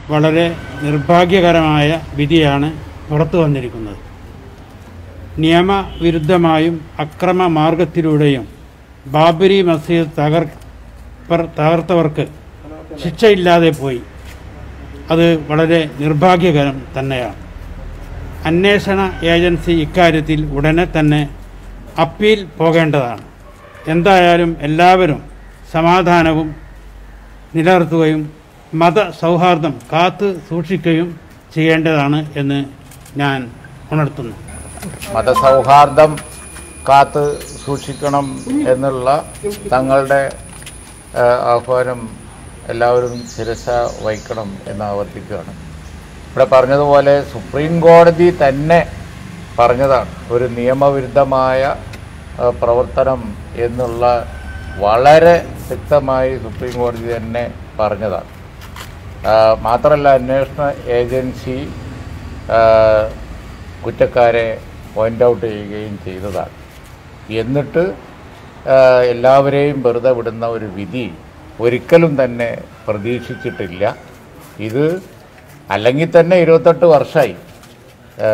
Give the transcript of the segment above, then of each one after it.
വളരെ നിർഭാഗ്യകരമായ വിധിയാണ് പുറത്തു വന്നിരിക്കുന്നത് നിയമവിരുദ്ധമായും അക്രമ മാർഗത്തിലൂടെയും ബാബരി മസ്ജിദ് തകർ തകർത്തവർക്ക് ശിക്ഷയില്ലാതെ പോയി അത് വളരെ നിർഭാഗ്യകരം തന്നെയാണ് അന്വേഷണ ഏജൻസി ഇക്കാര്യത്തിൽ ഉടനെ തന്നെ അപ്പീൽ പോകേണ്ടതാണ് എന്തായാലും എല്ലാവരും സമാധാനവും നിലനിർത്തുകയും മതസൗഹാർദ്ദം കാത്തു സൂക്ഷിക്കുകയും ചെയ്യേണ്ടതാണ് എന്ന് ഞാൻ ഉണർത്തുന്നു മതസൗഹാർദ്ദം കാത്ത് സൂക്ഷിക്കണം എന്നുള്ള തങ്ങളുടെ ആ, ആഹ്വാനം എല്ലാവരും ശിരസ വഹിക്കണം എന്ന് ആവർത്തിക്കുകയാണ് ഇവിടെ പറഞ്ഞതുപോലെ സുപ്രീം കോടതി തന്നെ പറഞ്ഞതാണ് ഒരു നിയമവിരുദ്ധമായ ആ, പ്രവർത്തനം എന്നുള്ള വളരെ വ്യക്തമായി സുപ്രീം കോടതി തന്നെ പറഞ്ഞതാണ് ആ, മാത്രമല്ല അന്വേഷണ ഏജൻസി ആ, കുറ്റക്കാരെ പോയിൻ്റ് ഔട്ട് ചെയ്യുകയും ചെയ്തതാണ് എന്നിട്ട് ആ, എല്ലാവരെയും വെറുതെ വിടുന്ന ഒരു വിധി ഒരിക്കലും തന്നെ പ്രതീക്ഷിച്ചിട്ടില്ല ഇത് അല്ലെങ്കിൽ തന്നെ ഇരുപത്തെട്ട് വർഷമായി ആ,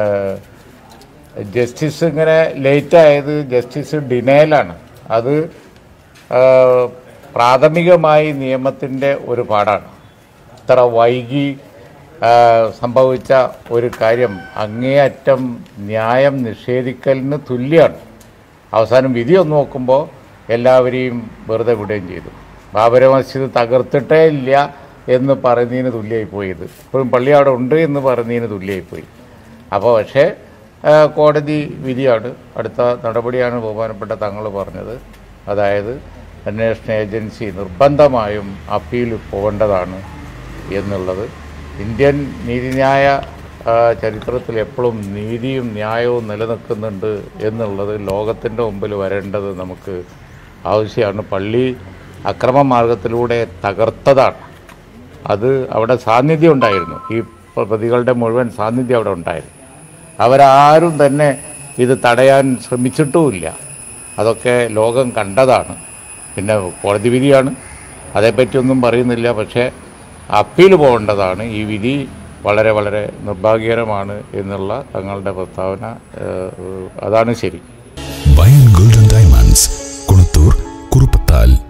ജസ്റ്റിസ് ഇങ്ങനെ ലേറ്റ് ആയത് ജസ്റ്റിസ് ഡിനയലാണ് അത് ആ, പ്രാഥമികമായി നിയമത്തിൻ്റെ ഒരു പാടാണ് ഇത്ര വൈകി ആ, സംഭവിച്ച ഒരു കാര്യം അങ്ങേയറ്റം ന്യായം നിഷേധിക്കലിന് തുല്യമാണ് അവസാനം വിധി ഒന്ന് നോക്കുമ്പോൾ എല്ലാവരെയും വെറുതെ വിടുകയും ചെയ്തു ബാബര മസ്ജിദ് തകർത്തിട്ടേ ഇല്ല എന്ന് പറയുന്നതിന് തുല്യമായി പോയത് ഇപ്പോഴും പള്ളി അവിടെ ഉണ്ട് എന്ന് പറയുന്നതിന് തുല്യമായി പോയി അപ്പോൾ പക്ഷേ ആ, കോടതി വിധിയാണ് അടുത്ത നടപടിയാണ് ബഹുമാനപ്പെട്ട തങ്ങൾ പറഞ്ഞത് അതായത് അന്വേഷണ ഏജൻസി നിർബന്ധമായും അപ്പീൽ പോകേണ്ടതാണ് എന്നുള്ളത് ഇന്ത്യൻ നീതിന്യായ ആ, ചരിത്രത്തിൽ എപ്പോഴും നീതിയും ന്യായവും നിലനിൽക്കുന്നുണ്ട് എന്നുള്ളത് ലോകത്തിൻ്റെ മുമ്പിൽ വരേണ്ടത് നമുക്ക് ആവശ്യമാണ് പള്ളി അക്രമ മാർഗത്തിലൂടെ തകർത്തതാണ് അത് അവിടെ സാന്നിധ്യം ഉണ്ടായിരുന്നു ഈ പ്രതികളുടെ മുഴുവൻ സാന്നിധ്യം അവിടെ ഉണ്ടായിരുന്നു അവരാരും തന്നെ ഇത് തടയാൻ ശ്രമിച്ചിട്ടുമില്ല അതൊക്കെ ലോകം കണ്ടതാണ് പിന്നെ കോടതി വിധിയാണ് അതേപ്പറ്റിയൊന്നും പറയുന്നില്ല പക്ഷേ അപ്പീൽ പോകേണ്ടതാണ് ഈ വിധി വളരെ വളരെ നിർഭാഗ്യകരമാണ് എന്നുള്ള തങ്ങളുടെ പ്രസ്താവന ഏഹ്, അതാണ് ശരി Bayan Golden Diamonds, Kunutur, Kurupattal.